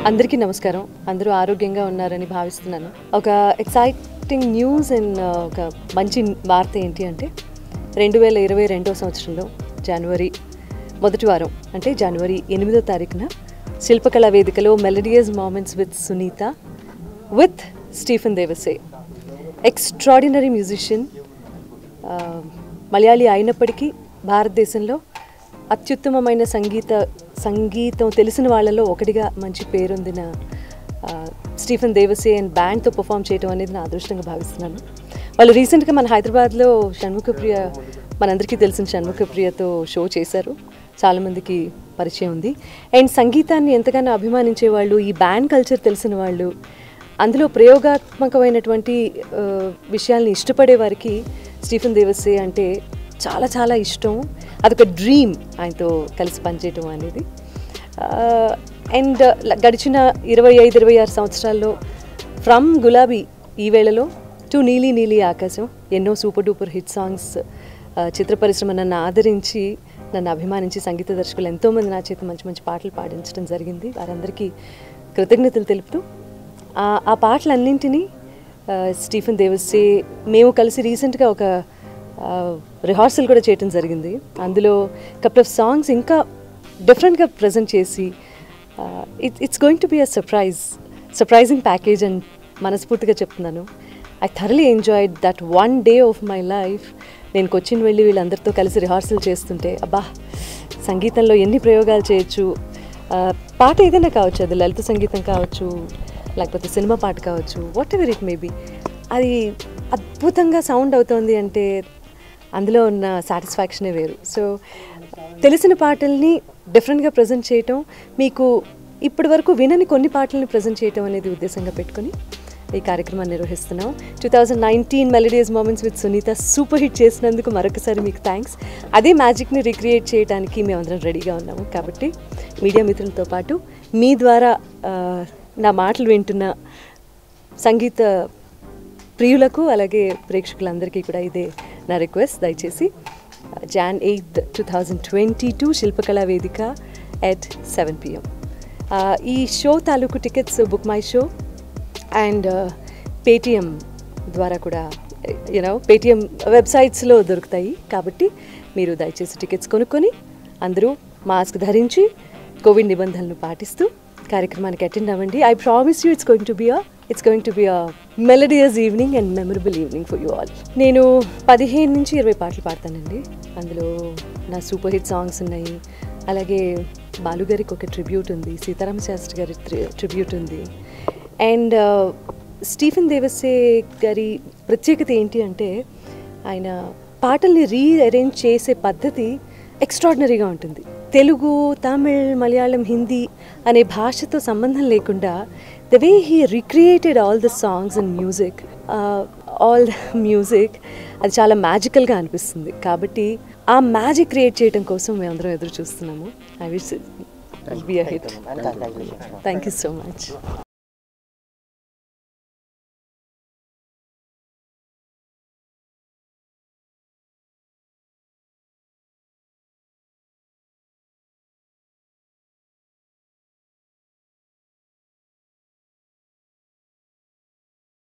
అందరికీ నమస్కారం అందరూ ఆరోగ్యంగా ఉన్నారని భావిస్తున్నాను ఒక ఎక్సైటింగ్ న్యూస్ అండ్ ఒక మంచి వార్త ఏంటి అంటే రెండు వేల ఇరవై రెండో సంవత్సరంలో జనవరి మొదటి వారం అంటే జనవరి ఎనిమిదో తారీఖున శిల్పకళా వేదికలో melodious moments with Sunitha with Stephen Devassy extraordinary musician Malayali అయినప్పటికీ భారతదేశంలో అత్యుత్తమమైన సంగీత సంగీతం తెలిసిన వాళ్ళలో ఒకటిగా మంచి పేరొందిన ఆ, స్టీఫెన్ దేవసే అండ్ బ్యాండ్తో పర్ఫామ్ చేయడం అనేది నా అదృష్టంగా భావిస్తున్నాను వాళ్ళు రీసెంట్గా మన హైదరాబాద్లో షణ్ముఖప్రియ మనందరికీ తెలిసిన షణ్ముఖప్రియతో షో చేశారు చాలామందికి పరిచయం ఉంది అండ్ సంగీతాన్ని ఎంతగానో అభిమానించే వాళ్ళు ఈ బ్యాండ్ కల్చర్ తెలిసిన వాళ్ళు అందులో ప్రయోగాత్మకమైనటువంటి ఆ, విషయాల్ని ఇష్టపడే వారికి స్టీఫెన్ దేవసే అంటే చాలా చాలా ఇష్టం అదొక డ్రీమ్ ఆయనతో కలిసి పనిచేయటం అనేది అండ్ గడిచిన ఇరవై ఐదు ఇరవై ఆరు సంవత్సరాల్లో ఫ్రమ్ గులాబీ ఈ వేళలో టు నీలి నీలి ఆకాశం ఎన్నో సూపర్ డూపర్ హిట్ సాంగ్స్ ఆ, చిత్ర పరిశ్రమ నన్ను ఆదరించి నన్ను అభిమానించి సంగీత దర్శకులు ఎంతోమంది నా చేత మంచి మంచి పాటలు పాడించడం జరిగింది వారందరికీ కృతజ్ఞతలు తెలుపుతూ ఆ- ఆ పాటలన్నింటినీ ఆ, స్టీఫెన్ దేవసే మేము కలిసి రీసెంట్గా ఒక రిహార్సల్ కూడా చేయటం జరిగింది అందులో కపుల్ ఆఫ్ సాంగ్స్ ఇంకా డిఫరెంట్గా ప్రజెంట్ చేసి it it's going to be a surprise surprising package అని మనస్ఫూర్తిగా చెప్తున్నాను I thoroughly enjoyed that one day of my life నేను కొచ్చిన్ వెళ్ళి వీళ్ళందరితో కలిసి రిహార్సల్ చేస్తుంటే అబ్బా సంగీతంలో ఎన్ని ప్రయోగాలు చేయొచ్చు ఆ, పాట ఏదైనా కావచ్చు అది లలిత సంగీతం కావచ్చు లేకపోతే సినిమా పాట కావచ్చు whatever it may be అది అద్భుతంగా సౌండ్ అవుతోంది అంటే అందులో ఉన్న సాటిస్ఫాక్షనే వేరు సో తెలిసిన పాటల్ని డిఫరెంట్గా ప్రజెంట్ చేయటం మీకు ఇప్పటి వరకు వినని కొన్ని పాటల్ని ప్రజెంట్ చేయటం అనేది ఉద్దేశంగా పెట్టుకొని ఈ కార్యక్రమాన్ని నిర్వహిస్తున్నాం two thousand nineteen melodious moments with Sunitha super hit చేసినందుకు మరొకసారి మీకు థ్యాంక్స్ అదే మ్యాజిక్ని రిక్రియేట్ చేయడానికి మేమందరం రెడీగా ఉన్నాము కాబట్టి మీడియా మిత్రులతో పాటు మీ ద్వారా ఆ, నా మాటలు వింటున్న సంగీత ప్రియులకు అలాగే ప్రేక్షకులందరికీ కూడా ఇదే నా రిక్వెస్ట్ దయచేసి Jan eighth two thousand twenty two Shilpakala Vedika at seven PM ఈ షో తాలూకు tickets BookMyShow and Paytm ద్వారా కూడా యూనో పేటిఎం వెబ్సైట్స్లో దొరుకుతాయి కాబట్టి మీరు దయచేసి టికెట్స్ కొనుక్కొని అందరూ మాస్క్ ధరించి కోవిడ్ నిబంధనలు పాటిస్తూ కార్యక్రమానికి అటెండ్ అవ్వండి I promise you it's going to be a it's going to be a melodious evening and memorable evening for you all నేను పదిహేను నుంచి ఇరవై పాటలు పాడతానండి అందులో నా సూపర్ హిట్ సాంగ్స్ ఉన్నాయి అలాగే బాలుగారికి ఒక ట్రిబ్యూట్ ఉంది సీతారామ శాస్త్రి గారి ట్రిబ్యూట్ ఉంది అండ్ స్టీఫెన్ దేవసే గారి ప్రత్యేకత ఏంటి అంటే ఆయన పాటల్ని రీ అరేంజ్ చేసే పద్ధతి ఎక్స్ట్రాడినరీగా ఉంటుంది తెలుగు తమిళ్ మలయాళం హిందీ అనే భాషతో సంబంధం లేకుండా the way he recreated all the songs and music all the music అది చాలా మ్యాజికల్గా అనిపిస్తుంది కాబట్టి ఆ మ్యాజిక్ క్రియేట్ చేయడం కోసం మేమందరం ఎదురు చూస్తున్నాము I wish be a hit and congratulations. Thank you so much